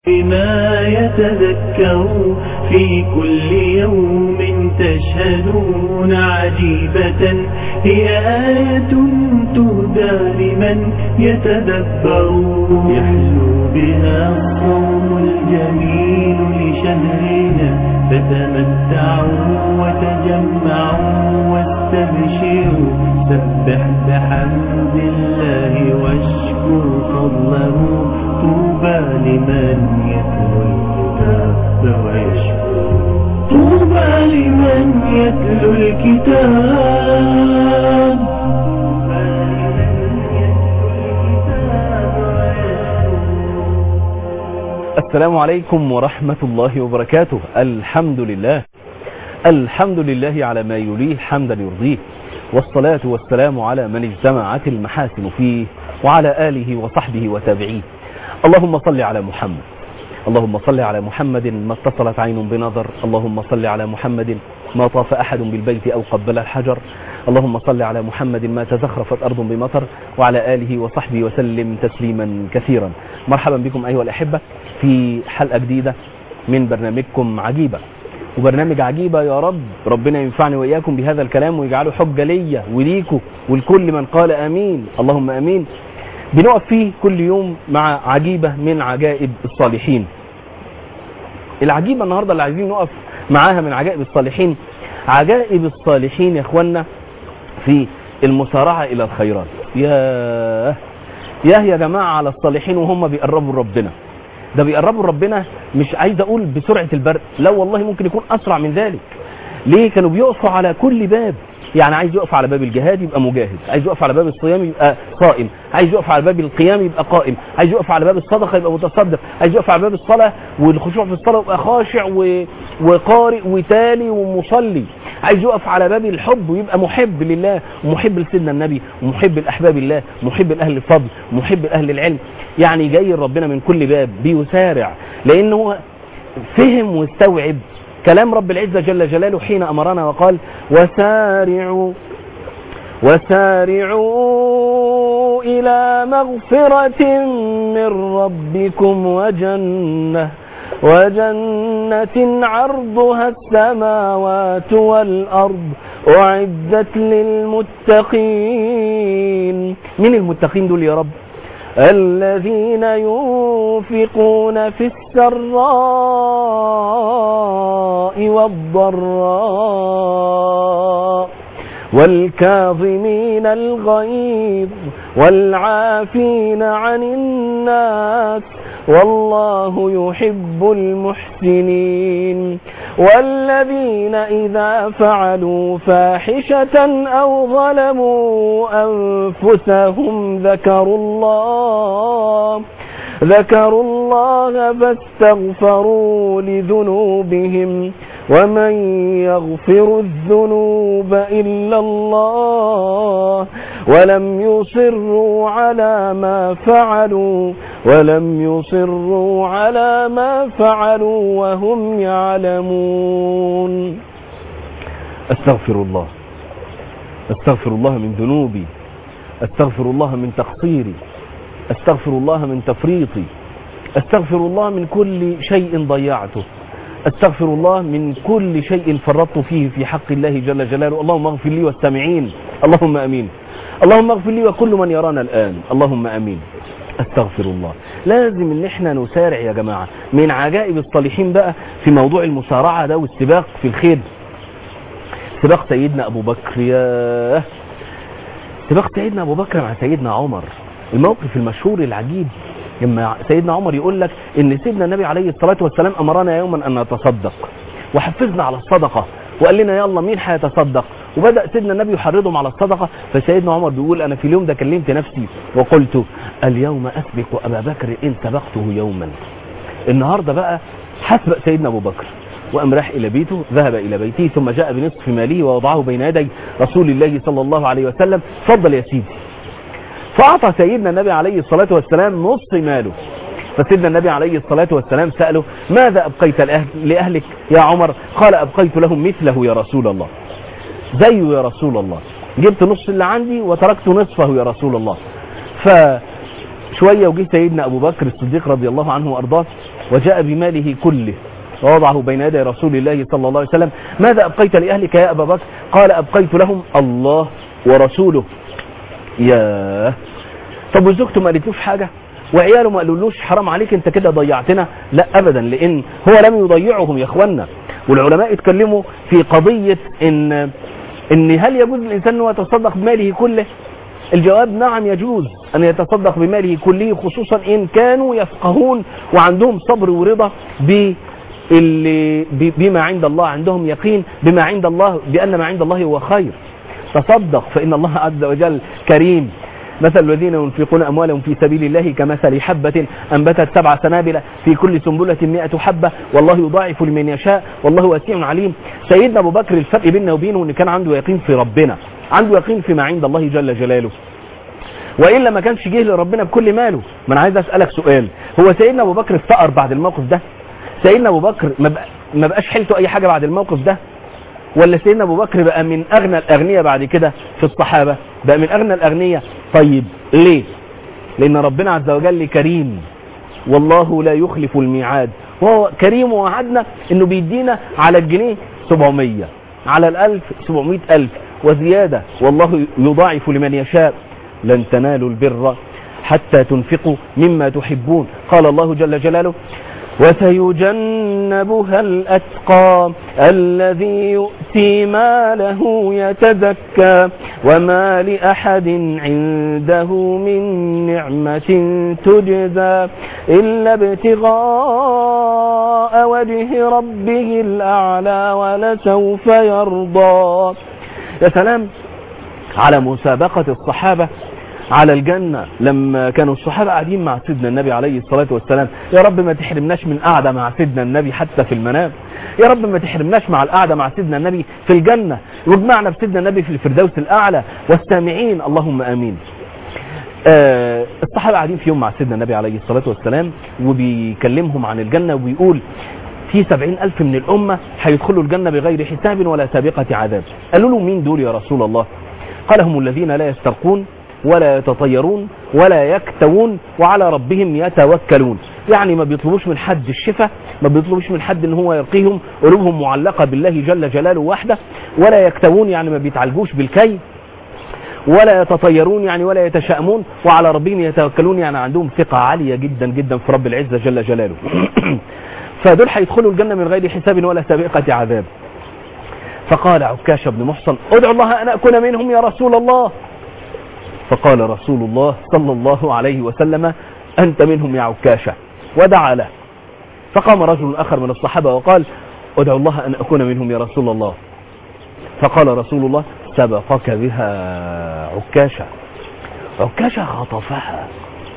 بما يتذكر في كل يوم تشهدون عجيبة هي آية تهدى لمن يتدبر يحلو بها الصوم الجميل لشهرنا فتمتعوا وتجمعوا واستبشروا سبح بحمد الله واشكر فضله طوبى لمن يتلو الكتاب ويشكر طوبى لمن يتلو الكتاب طوبى لمن يتلو الكتاب ويشكر السلام عليكم ورحمة الله وبركاته الحمد لله الحمد لله على ما يليه حمدا يرضيه والصلاة والسلام على من اجتمعت المحاسن فيه وعلى آله وصحبه وتابعيه اللهم صل على محمد اللهم صل على محمد ما اتصلت عين بنظر اللهم صل على محمد ما طاف أحد بالبيت أو قبل الحجر اللهم صل على محمد ما تزخرفت أرض بمطر وعلى آله وصحبه وسلم تسليما كثيرا مرحبا بكم أيها الأحبة في حلقة جديدة من برنامجكم عجيبة وبرنامج عجيبة يا رب ربنا ينفعني وإياكم بهذا الكلام ويجعله حجة ليا وليكم ولكل من قال أمين اللهم أمين بنقف فيه كل يوم مع عجيبة من عجائب الصالحين العجيبة النهاردة اللي عايزين نقف معاها من عجائب الصالحين عجائب الصالحين يا اخوانا في المسارعة إلى الخيرات ياه ياه يا جماعة على الصالحين وهم بيقربوا لربنا ده بيقربوا لربنا مش عايز اقول بسرعة البرق لا والله ممكن يكون اسرع من ذلك ليه كانوا بيقفوا على كل باب يعني عايز يقف على باب الجهاد يبقى مجاهد عايز يقف على باب الصيام يبقى صائم عايز يقف على باب القيام يبقى قائم عايز يقف على باب الصدقة يبقى متصدق عايز يقف على باب الصلاة والخشوع في الصلاة يبقى خاشع و... وقارئ وتالي ومصلي عايز يقف على باب الحب ويبقى محب لله ومحب لسيدنا النبي ومحب لأحباب الله محب لأهل الفضل محب لأهل العلم يعني جاي ربنا من كل باب بيسارع لأنه هو فهم واستوعب كلام رب العزة جل جلاله حين أمرنا وقال وسارعوا وسارعوا إلى مغفرة من ربكم وجنة وجنة عرضها السماوات والأرض أعدت للمتقين من المتقين دول يا رب الذين ينفقون في السراء والضراء والكاظمين الغيظ والعافين عن الناس والله يحب المحسنين والذين إذا فعلوا فاحشة أو ظلموا أنفسهم ذكروا الله ذكروا الله فاستغفروا لذنوبهم ومن يغفر الذنوب إلا الله ولم يصروا على ما فعلوا ولم يصروا على ما فعلوا وهم يعلمون استغفر الله استغفر الله من ذنوبي استغفر الله من تقصيري استغفر الله من تفريطي استغفر الله من كل شيء ضيعته استغفر الله من كل شيء فرطت فيه في حق الله جل جلاله اللهم اغفر لي والسامعين اللهم امين اللهم اغفر لي وكل من يرانا الان اللهم امين استغفر الله لازم ان احنا نسارع يا جماعة من عجائب الصالحين بقى في موضوع المسارعة ده والسباق في الخير سباق سيدنا ابو بكر يا سباق سيدنا ابو بكر مع سيدنا عمر الموقف المشهور العجيب لما سيدنا عمر يقول لك ان سيدنا النبي عليه الصلاة والسلام امرنا يوما ان نتصدق وحفزنا على الصدقة وقال لنا يلا مين هيتصدق وبدأ سيدنا النبي يحرضهم على الصدقة فسيدنا عمر بيقول انا في اليوم ده كلمت نفسي وقلت اليوم اسبق ابا بكر ان سبقته يوما النهاردة بقى حسبق سيدنا ابو بكر وقام راح الى بيته ذهب الى بيته ثم جاء بنصف ماله ووضعه بين يدي رسول الله صلى الله عليه وسلم تفضل يا سيدي فأعطى سيدنا النبي عليه الصلاة والسلام نص ماله فسيدنا النبي عليه الصلاة والسلام سأله ماذا أبقيت لأهلك يا عمر قال أبقيت لهم مثله يا رسول الله زيه يا رسول الله جبت نص اللي عندي وتركت نصفه يا رسول الله فشوية وجه سيدنا أبو بكر الصديق رضي الله عنه وأرضاه وجاء بماله كله ووضعه بين يدي رسول الله صلى الله عليه وسلم ماذا أبقيت لأهلك يا أبا بكر قال أبقيت لهم الله ورسوله ياه طب وزوجته ما قالتلوش حاجة وعياله ما قالولوش حرام عليك انت كده ضيعتنا لا ابدا لان هو لم يضيعهم يا اخوانا والعلماء اتكلموا في قضية ان ان هل يجوز للانسان انه يتصدق بماله كله الجواب نعم يجوز ان يتصدق بماله كله خصوصا ان كانوا يفقهون وعندهم صبر ورضا ب اللي ب- بما عند الله عندهم يقين بما عند الله بان ما عند الله هو خير تصدق فإن الله عز وجل كريم مثل الذين ينفقون أموالهم في سبيل الله كمثل حبة أنبتت سبع سنابل في كل سنبلة مئة حبة والله يضاعف لمن يشاء والله واسع عليم سيدنا أبو بكر الفرق بيننا وبينه أن كان عنده يقين في ربنا عنده يقين فيما عند الله جل جلاله وإلا ما كانش جه لربنا بكل ماله ما أنا عايز أسألك سؤال هو سيدنا أبو بكر افتقر بعد الموقف ده سيدنا أبو بكر ما بقى- ما بقاش حيلته أي حاجة بعد الموقف ده ولا سيدنا ابو بكر بقى من اغنى الاغنياء بعد كده في الصحابه بقى من اغنى الاغنياء طيب ليه لان ربنا عز وجل كريم والله لا يخلف الميعاد وهو كريم ووعدنا انه بيدينا على الجنيه 700 على الالف 700 الف وزياده والله يضاعف لمن يشاء لن تنالوا البر حتى تنفقوا مما تحبون قال الله جل جلاله وسيجنبها الأتقى الذي يؤتي ماله يتزكى وما لأحد عنده من نعمة تجزى إلا ابتغاء وجه ربه الأعلى ولسوف يرضى يا سلام على مسابقة الصحابة على الجنة لما كانوا الصحابة قاعدين مع سيدنا النبي عليه الصلاة والسلام يا رب ما تحرمناش من قعدة مع سيدنا النبي حتى في المنام يا رب ما تحرمناش مع القعدة مع سيدنا النبي في الجنة واجمعنا بسيدنا النبي في الفردوس الأعلى والسامعين اللهم آمين آه الصحابة قاعدين في يوم مع سيدنا النبي عليه الصلاة والسلام وبيكلمهم عن الجنة وبيقول في سبعين ألف من الأمة هيدخلوا الجنة بغير حساب ولا سابقة عذاب قالوا له مين دول يا رسول الله قال هم الذين لا يسترقون ولا يتطيرون ولا يكتوون وعلى ربهم يتوكلون يعني ما بيطلبوش من حد الشفاء ما بيطلبوش من حد ان هو يرقيهم قلوبهم معلقة بالله جل جلاله وحده ولا يكتوون يعني ما بيتعالجوش بالكي ولا يتطيرون يعني ولا يتشائمون وعلى ربهم يتوكلون يعني عندهم ثقة عالية جدا جدا في رب العزة جل جلاله فدول هيدخلوا الجنة من غير حساب ولا سابقة عذاب فقال عكاش بن محصن ادعو الله أن أكون منهم يا رسول الله فقال رسول الله صلى الله عليه وسلم أنت منهم يا عكاشة ودعا له فقام رجل آخر من الصحابة وقال ادعو الله أن أكون منهم يا رسول الله فقال رسول الله سبقك بها عكاشة عكاشة خطفها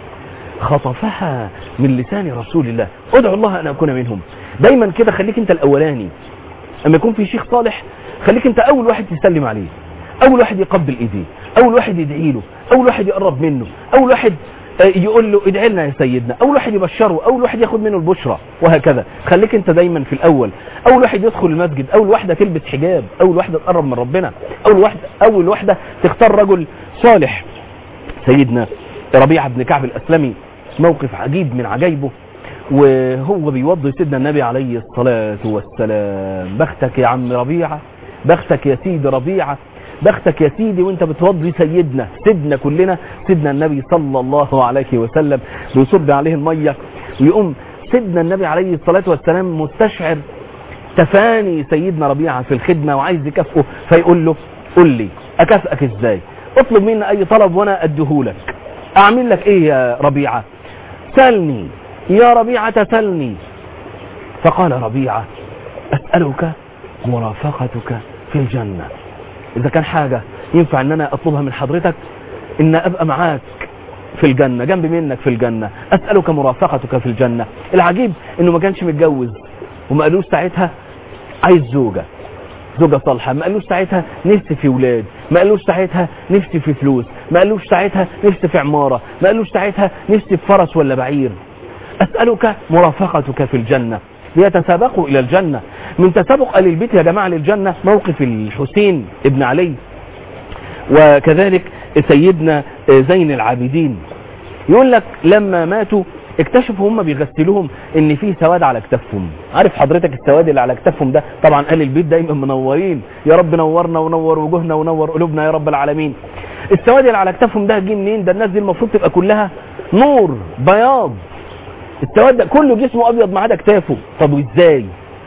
خطفها من لسان رسول الله ادعو الله أن أكون منهم دايما كده خليك انت الأولاني اما يكون في شيخ صالح خليك انت اول واحد تسلم عليه اول واحد يقبل ايديه اول واحد يدعي له اول واحد يقرب منه اول واحد آه، يقول له ادعي لنا يا سيدنا اول واحد يبشره اول واحد ياخد منه البشرى وهكذا خليك انت دايما في الاول اول واحد يدخل المسجد اول واحده تلبس حجاب اول واحده تقرب من ربنا اول واحده اول واحده تختار رجل صالح سيدنا ربيعه بن كعب الاسلمي موقف عجيب من عجائبه وهو بيوضي سيدنا النبي عليه الصلاة والسلام بختك يا عم ربيعة بختك يا سيدي ربيعة بختك يا سيدي وانت بتوضي سيدنا سيدنا كلنا سيدنا النبي صلى الله عليه وسلم بيصب عليه المية ويقوم سيدنا النبي عليه الصلاة والسلام مستشعر تفاني سيدنا ربيعة في الخدمة وعايز يكافئه فيقول له قل لي اكافئك ازاي اطلب مني اي طلب وانا اديهولك اعمل لك ايه يا ربيعة سلني يا ربيعة سلني فقال ربيعة أسألك مرافقتك في الجنة إذا كان حاجة ينفع أن أنا أطلبها من حضرتك إن أبقى معاك في الجنة جنب منك في الجنة أسألك مرافقتك في الجنة العجيب إنه ما كانش متجوز وما قالوش ساعتها عايز زوجة زوجة صالحة ما قالوش ساعتها نفسي في ولاد ما قالوش ساعتها نفسي في فلوس ما قالوش ساعتها نفسي في عمارة ما قالوش ساعتها نفسي في فرس ولا بعير أسألك مرافقتك في الجنة ليتسابقوا إلى الجنة من تسابق أهل البيت يا جماعة للجنة موقف الحسين ابن علي وكذلك سيدنا زين العابدين يقول لك لما ماتوا اكتشفوا هم بيغسلوهم ان في سواد على كتافهم عارف حضرتك السواد اللي على كتافهم ده طبعا اهل البيت دايما منورين يا رب نورنا ونور وجوهنا ونور قلوبنا يا رب العالمين السواد اللي على كتافهم ده جه منين ده الناس دي المفروض تبقى كلها نور بياض السواد ده كله جسمه ابيض ما عدا كتافه طب وازاي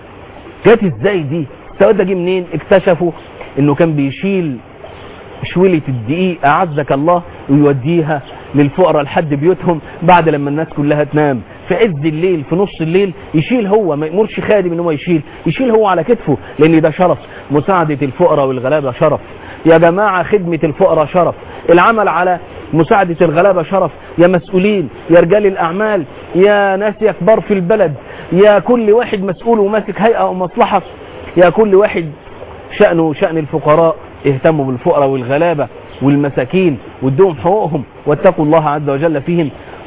جت ازاي دي السواد ده جه منين اكتشفوا انه كان بيشيل شويلة الدقيق أعزك الله ويوديها للفقراء لحد بيوتهم بعد لما الناس كلها تنام في عز الليل في نص الليل يشيل هو ما يأمرش خادم ان هو يشيل يشيل هو على كتفه لان ده شرف مساعدة الفقراء والغلابة شرف يا جماعة خدمة الفقراء شرف العمل على مساعدة الغلابة شرف يا مسؤولين يا رجال الأعمال يا ناس يا كبار في البلد يا كل واحد مسؤول وماسك هيئة أو مصلحة يا كل واحد شأنه شأن الفقراء اهتموا بالفقراء والغلابة والمساكين وادوهم حقوقهم واتقوا الله عز وجل فيهم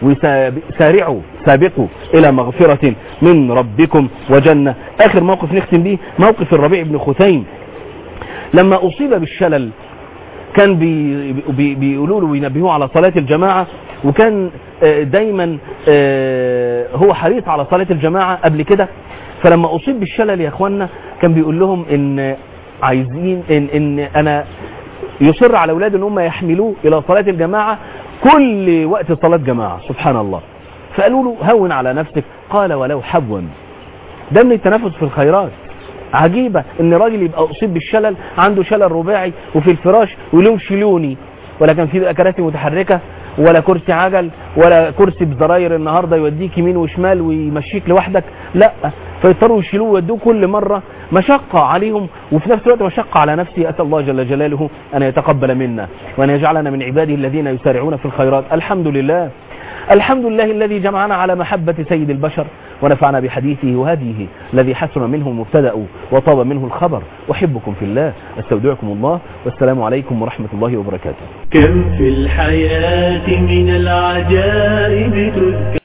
وسارعوا سابقوا إلى مغفرة من ربكم وجنة آخر موقف نختم به موقف الربيع بن خثيم لما أصيب بالشلل كان بي بي بيقولوا له وينبهوه على صلاة الجماعة وكان آه، دايما آه، هو حريص على صلاة الجماعة قبل كده فلما أصيب بالشلل يا أخوانا كان بيقول لهم إن عايزين إن, إن أنا يصر على أولاده إن هم يحملوه إلى صلاة الجماعة كل وقت صلاة جماعة سبحان الله فقالوا له هون على نفسك قال ولو حبوا ده من التنافس في الخيرات عجيبة ان راجل يبقى اصيب بالشلل عنده شلل رباعي وفي الفراش ويقول شيلوني ولا كان في بقى كراسي متحركة ولا كرسي عجل ولا كرسي بزراير النهاردة يوديك يمين وشمال ويمشيك لوحدك لا فيضطروا يشيلوه ويودوه كل مرة مشقة عليهم وفي نفس الوقت مشقة على نفسي أسأل الله جل جلاله أن يتقبل منا وأن يجعلنا من عباده الذين يسارعون في الخيرات الحمد لله الحمد لله الذي جمعنا على محبة سيد البشر ونفعنا بحديثه وهديه الذي حسن منه المبتدأ وطاب منه الخبر أحبكم في الله استودعكم الله والسلام عليكم ورحمة الله وبركاته كم في الحياة من العجائب تذكر